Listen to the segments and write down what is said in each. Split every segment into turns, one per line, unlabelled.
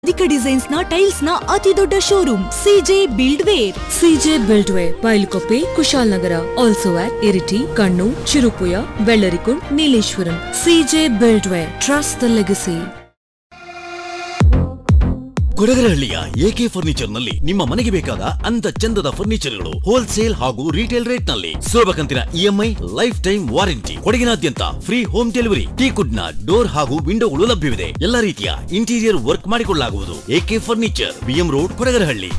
ಅಧಿಕ ಡಿಸೈನ್ಸ್ ನ ಟೈಲ್ಸ್ ನ ಅತಿ ದೊಡ್ಡ showroom CJ buildware
CJ buildware Bylakuppe Kushalnagar also at Iritty Kannur Chirupuya Bellarikund Nileshwaram CJ buildware trust the legacy
ಕೊಡಗರಹಳ್ಳಿಯ ಎಕೆ ಫರ್ನಿಚರ್ ನಲ್ಲಿ ನಿಮ್ಮ ಮನೆಗೆ ಬೇಕಾದ ಅಂದ ಚಂದದ ಫರ್ನಿಚರ್ಗಳು ಹೋಲ್ಸೇಲ್ ಹಾಗೂ ರಿಟೇಲ್ ರೇಟ್ ನಲ್ಲಿ ಸುಲಭ ಕಂತಿನ ಇಎಂಐ ಲೈಫ್ ಟೈಮ್ ವಾರಂಟಿ ಕೊಡಗಿನಾದ್ಯಂತ ಫ್ರೀ ಹೋಮ್ ಡೆಲಿವರಿ ಟೀಕುಡ್ ನ ಡೋರ್ ಹಾಗೂ ವಿಂಡೋಗಳು ಲಭ್ಯವಿದೆ ಎಲ್ಲ ರೀತಿಯ ಇಂಟೀರಿಯರ್ ವರ್ಕ್ ಮಾಡಿಕೊಳ್ಳಲಾಗುವುದು AK furniture BM road Kodagarahalli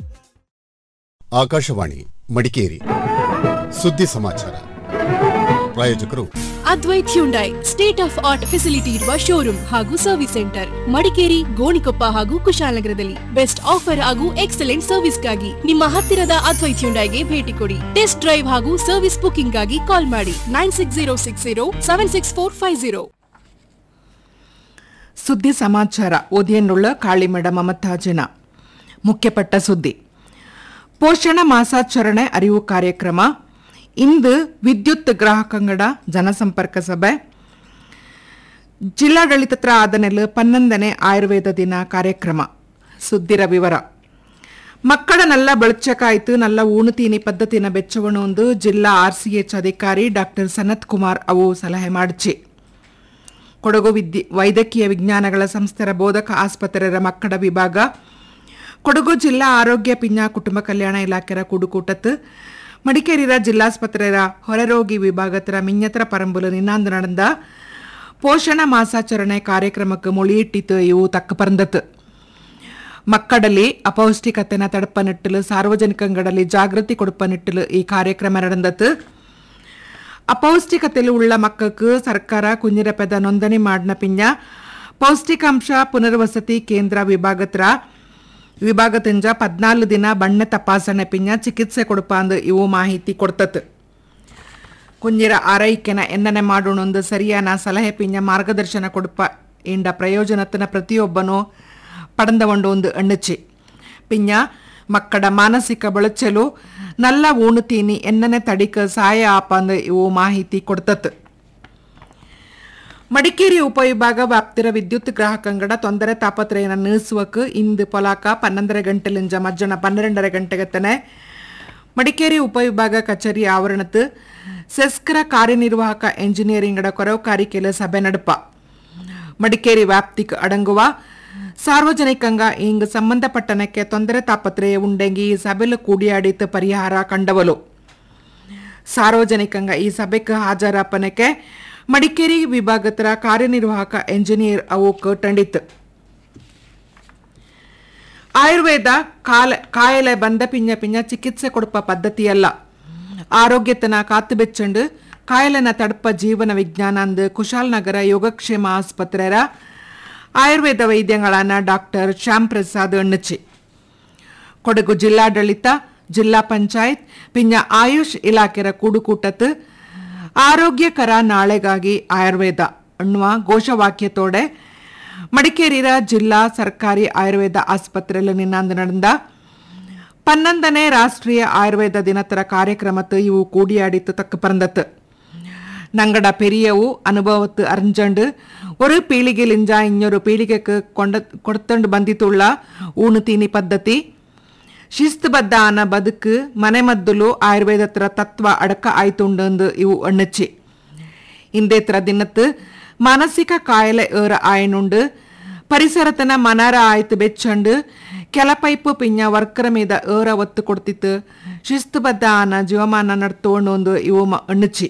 Akashvani Madikeri ಸುದ್ದಿ ಸಮಾಚಾರ ಪ್ರಾಯೋಜಕರು
Advait Hyundai state of art facility ಇರುವ ಶೋರೂಮ್ ಹಾಗೂ ಸರ್ವಿಸ್ ಸೆಂಟರ್ ಮಡಿಕೇರಿ ಗೋಣಿಕೊಪ್ಪ ಹಾಗೂ ಕುಶಾಲನಗರದಲ್ಲಿ ಬೆಸ್ಟ್ ಆಫರ್ ಹಾಗೂ ಎಕ್ಸಲೆಂಟ್ ಸರ್ವಿಸ್ಗಾಗಿ ನಿಮ್ಮ ಹತ್ತಿರದ ಅದ್ವೈತ್ ಹ್ಯುಂಡೈಗೆ ಭೇಟಿ ಕೊಡಿ ಟೆಸ್ಟ್ ಡ್ರೈವ್ ಹಾಗೂ ಸರ್ವಿಸ್ ಬುಕಿಂಗ್ ಗಾಗಿ ಕಾಲ್ ಮಾಡಿ nine six zero six zero seven six four five zero
ಸುದ್ದಿ ಸಮಾಚಾರ ಓದಿಯನ್ನುಳ್ಳ ಕಾಳಿಮಡ ಮಮತಾಜನ ಮುಖ್ಯಪಟ್ಟ ಸುದ್ದಿ ಪೋಷಣ ಮಾಸಾಚರಣೆ ಅರಿವು ಕಾರ್ಯಕ್ರಮ ಇಂದು ವಿದ್ಯುತ್ ಗ್ರಾಹಕಂಗಡ ಜನಸಂಪರ್ಕ ಸಭೆ ಜಿಲ್ಲಾಡಳಿತತ್ರ ಆದನೆಲ್ ಪನ್ನೊಂದನೇ ಆಯುರ್ವೇದ ದಿನ ಕಾರ್ಯಕ್ರಮ ಸುದ್ದಿರ ವಿವರ ಮಕ್ಕಳ ನಲ್ಲ ಬೆಳಚಕಾಯ್ತು ನಲ್ಲ ಊಣುತೀನಿ ಪದ್ಧತಿನ ಬೆಚ್ಚವಣೊಂದು ಜಿಲ್ಲಾ ಆರ್ಸಿಎಚ್ ಅಧಿಕಾರಿ ಡಾಕ್ಟರ್ ಸನತ್ ಕುಮಾರ್ ಅವು ಸಲಹೆ ಮಾಡಿಚಿ ಕೊಡಗು ವಿದ್ಯೆ ವೈದ್ಯಕೀಯ ವಿಜ್ಞಾನಗಳ ಸಂಸ್ಥೆರ ಬೋಧಕ ಆಸ್ಪತ್ರೆರ ಮಕ್ಕಳ ವಿಭಾಗ ಕೊಡಗು ಜಿಲ್ಲಾ ಆರೋಗ್ಯ ಪಿಂಜ ಕುಟುಂಬ ಕಲ್ಯಾಣ ಇಲಾಖೆರ ಕುಡುಕೂಟತ್ತು ಮಡಿಕೇರಿರ ಜಿಲ್ಲಾಸ್ಪತ್ರೆರ ಹೊರರೋಗಿ ವಿಭಾಗತರ ಮಿഞ്ഞತ್ರ ಪರಂಬುಲು ನಿನ್ನಾಂದು ನಡೆದ ಪೋಷಣ ಮಾಸಾಚರಣೆ ಕಾರ್ಯಕ್ರಮಕ್ಕೆ ಮொழியிட்டித்து ಇವು ತಕ್ಕ ಪರಂದತ್ತು ಮಕ್ಕಳಲ್ಲಿ ಅಪೌಷ್ಟಿಕತೆನ ತಡಪ ನಿಟ್ಟಲು ಸಾರ್ವಜನಿಕಂಗಡಲ್ಲಿ ಜಾಗೃತಿ ಕೊಡುಪ ನಿಟ್ಟಲು ಈ ಕಾರ್ಯಕ್ರಮ ನಡೆದತ್ತು ಅಪೌಷ್ಟಿಕತೆಲು ಉಳ್ಳ ಮಕ್ಕൾക്ക് ಸರ್ಕಾರ ಕುഞ്ഞിರಪೆದ ನೋಂದಣಿ ಮಾಡಿನ ಪಿಂಜ ಪೌಷ್ಟಿಕಾಂಶ ಪುನರ್ವಸತಿ ಕೇಂದ್ರ ವಿಭಾಗತ್ರ ವಿಭಾಗದಿಂದ ಪದ್ನಾಲ್ಕು ದಿನ ಬಣ್ಣ ತಪಾಸಣೆ ಪಿಂಜ ಚಿಕಿತ್ಸೆ ಕೊಡುಪಾಂದು ಇವು ಮಾಹಿತಿ ಕೊಡ್ತತ್ತು ಕುഞ്ഞിರ ಆರೈಕೆನ ಎನ್ನನೆ ಮಾಡೋಣೊಂದು ಸರಿಯಾನ ಸಲಹೆ ಪಿಂಜ ಮಾರ್ಗದರ್ಶನ ಕೊಡುಪ ಇಂಡ ಪ್ರಯೋಜನತನ ಪ್ರತಿಯೊಬ್ಬನೂ ಪಡಂದಗೊಂಡು ಒಂದು ಎಣ್ಣಚಿ ಪಿಂಜ ಮಕ್ಕಳ ಮಾನಸಿಕ ಬೆಳಚಲು ನಲ್ಲ ಊಣುತೀನಿ ಎನ್ನನೆ ತಡಿಕ ಸಹಾಯ ಆಪಂದು ಇವು ಮಾಹಿತಿ ಕೊಡ್ತತ್ತು ಮಡಿಕೇರಿ ಉಪವಿಭಾಗ ವ್ಯಾಪ್ತಿರ ವಿದ್ಯುತ್ ಗ್ರಾಹಕಂಗಡ ತೊಂದರೆ ತಾಪತ್ರಯನ ನೀಸುವಕ್ಕೆ ಇಂದು ಪೊಲಾಕ ಪನ್ನೊಂದರ ಗಂಟೆಲಿಂಜ ಮಧ್ಯಾಹ್ನ ಪನ್ನೆರಡರ ಗಂಟೆಗತ್ತನೆ ಮಡಿಕೇರಿ ಉಪವಿಭಾಗ ಕಚೇರಿ ಆವರಣത്ത് ಸೆಸ್ಕರ ಕಾರ್ಯನಿರ್ವಾಹಕ ಎಂಜಿನಿಯರಿಂಗಡ ಕೊರವಕಾರಿಕೆಲ ಸಭೆ ನಡುಪ ಮಡಿಕೇರಿ ವ್ಯಾಪ್ತಿಗೆ ಅಡಂಗುವ ಸಾರ್ವಜನಿಕಂಗ ಇಂಗ್ ಸಂಬಂಧಪಟ್ಟನಕ್ಕೆ ತೊಂದರೆ ತಾಪತ್ರಯ ಉಂಡೆಂಗಿ ಈ ಸಭೆಲು ಕೂಡಿಯಾಡಿತು ಪರಿಹಾರ ಕಂಡವಲು ಸಾರ್ವಜನಿಕಂಗ ಈ ಸಭೆಗೆ ಹಾಜರಾಪನಕ್ಕೆ ಮಡಿಕೇರಿ ವಿಭಾಗತರ ಕಾರ್ಯನಿರ್ವಾಹಕ ಎಂಜಿನಿಯರ್ ಅವು ಕಂಡಿತ್ತು ಆಯುರ್ವೇದ ಕಾಲ ಕಾಯಲೆ ಬಂದ ಪಿಂಜ ಪಿಂಜ ಚಿಕಿತ್ಸೆ ಕೊಡುಪ ಪದ್ಧತಿಯಲ್ಲ ಆರೋಗ್ಯತನ ಕಾತು ಬೆಚ್ಚಂಡು ಕಾಯಲೆನ ತಡಪ ಜೀವನ ವಿಜ್ಞಾನ ಅಂದು ಕುಶಾಲನಗರ ಯೋಗಕ್ಷೇಮ ಆಸ್ಪತ್ರೆರ ಆಯುರ್ವೇದ ವೈದ್ಯಗಳಾನ ಡಾಕ್ಟರ್ ಶ್ಯಾಮ್ ಪ್ರಸಾದ್ ಎಣ್ಣಚಿ ಕೊಡಗು ಜಿಲ್ಲಾಡಳಿತ ಜಿಲ್ಲಾ ಪಂಚಾಯತ್ ಪಿಂಜ ಆಯುಷ್ ಇಲಾಖೆರ ಕೂಡುಕೂಟತ್ತು ಆರೋಗ್ಯಕರ ನಾಳೆಗಾಗಿ ಆಯುರ್ವೇದ ಅನ್ನುವ ಘೋಷವಾಕ್ಯತೋಡೆ ಮಡಿಕೇರಿರ ಜಿಲ್ಲಾ ಸರ್ಕಾರಿ ಆಯುರ್ವೇದ ಆಸ್ಪತ್ರೆಯಲ್ಲಿ ನಿನ್ನಾಂದು ನಡೆದ ಪನ್ನೊಂದನೇ ರಾಷ್ಟ್ರೀಯ ಆಯುರ್ವೇದ ದಿನತರ ಕಾರ್ಯಕ್ರಮತ್ತು ಇವು ಕೂಡಿಯಾಡಿತ್ತು ತಕ್ಕ ಪರಂದತ್ತು ನಂಗಡ பெரியವು ಅನುಭವತ್ತು ಅರ್ಜಂಡು ஒரு ಪೀಳಿಗೆಲಿಂಜ ಇನ್ನೊರು ಪೀಳಿಗೆಗೆ ಕೊಂಡ ಕೊಡ್ತಂಡು ಬಂದಿತುಳ್ಳ ಊಣುತೀನಿ ಪದ್ಧತಿ ಶಿಸ್ತುಬದ್ಧ ಆನ ಬದುಕು ಮನೆಮದ್ದುಲು ಆಯುರ್ವೇದತ್ರ ತತ್ವ ಅಡಕ ಆಯ್ತುಂಡು ಇವು ಎಣ್ಣಚ್ಚಿ ಇಂದೇತ್ರ ದಿನತ್ತು ಮಾನಸಿಕ ಕಾಯಿಲೆ ಏರ ಆಯನುಂಡು ಪರಿಸರತನ ಮನರ ಆಯ್ತು ಬೆಚ್ಚಂಡು ಕೆಲ ಪೈಪು ಪಿಂಜ ವರ್ಕರ ಮೀದ ಏರ ಒತ್ತು ಕೊಡ್ತಿತ್ತು ಶಿಸ್ತುಬದ್ಧ ಆನ ಜೀವಮಾನ ನಡ್ತೋಂಡು ಇವು ಎಣ್ಣಚ್ಚಿ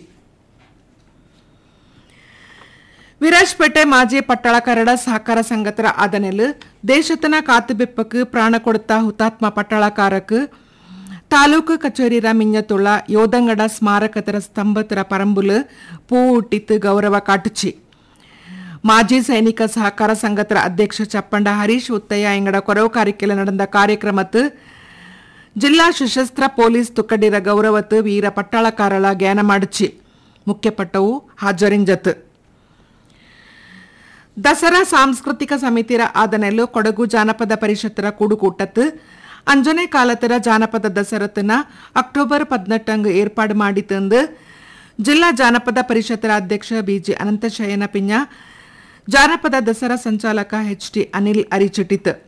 ವಿರಾಜ್ಪೇಟೆ ಮಾಜಿ ಪಟ್ಟಳಕರಡ ಸಹಕಾರ ಸಂಘತರ ಆದನೆಲು ದೇಶತನ ಕಾತುಬೆಪ್ಪಕ್ಕೆ ಪ್ರಾಣ ಕೊಡುತ್ತಾ ಹುತಾತ್ಮ ಪಟ್ಟಳಕಾರಕ್ಕೆ ತಾಲೂಕು ಕಚೇರಿರ ಮಿಂಜತುಳ್ಳ ಯೋದಂಗಡ ಸ್ಮಾರಕತರ ಸ್ತಂಭತರ ಪರಂಬುಲು ಪೂ ಹುಟ್ಟಿತ್ತು ಗೌರವ ಕಾಟುಚಿ ಮಾಜಿ ಸೈನಿಕ ಸಹಕಾರ ಸಂಘತರ ಅಧ್ಯಕ್ಷ ಚಪ್ಪಂಡ ಹರೀಶ್ ಉತ್ತಯ್ಯ ಎಂಗಡ ಕೊರವಕಾರಿಕೆಲ ನಡೆದ ಕಾರ್ಯಕ್ರಮತ್ತು ಜಿಲ್ಲಾ ಸಶಸ್ತ್ರ ಪೊಲೀಸ್ ತುಕಡಿರ ಗೌರವತ್ತು ವೀರ ಪಟ್ಟಾಳಕಾರಳ ಜ್ಞಾನ ಮಾಡಿಚಿ ಮುಖ್ಯಪಟ್ಟವು ಹಾಜರಿಂಜತ್ತು ದಸರಾ ಸಾಂಸ್ಕೃತಿಕ ಸಮಿತಿರ ಆದನೆಲು ಕೊಡಗು ಜಾನಪದ ಪರಿಷತ್ತರ ಕೂಡುಕೂಟತ್ತು ಅಂಜನೆ ಕಾಲತರ ಜಾನಪದ ದಸರತನ ಅಕ್ಟೋಬರ್ ಪದ್ನೆಟ್ಟಂಗ್ ಏರ್ಪಾಡು ಮಾಡಿತಂದು ಜಿಲ್ಲಾ ಜಾನಪದ ಪರಿಷತ್ತರ ಅಧ್ಯಕ್ಷ ಬಿಜಿ ಅನಂತಶಯನ ಪಿಂಜ ಜಾನಪದ ದಸರಾ ಸಂಚಾಲಕ ಎಚ್ ಟಿ ಅನಿಲ್ ಅರಿಚಿಟಿತ್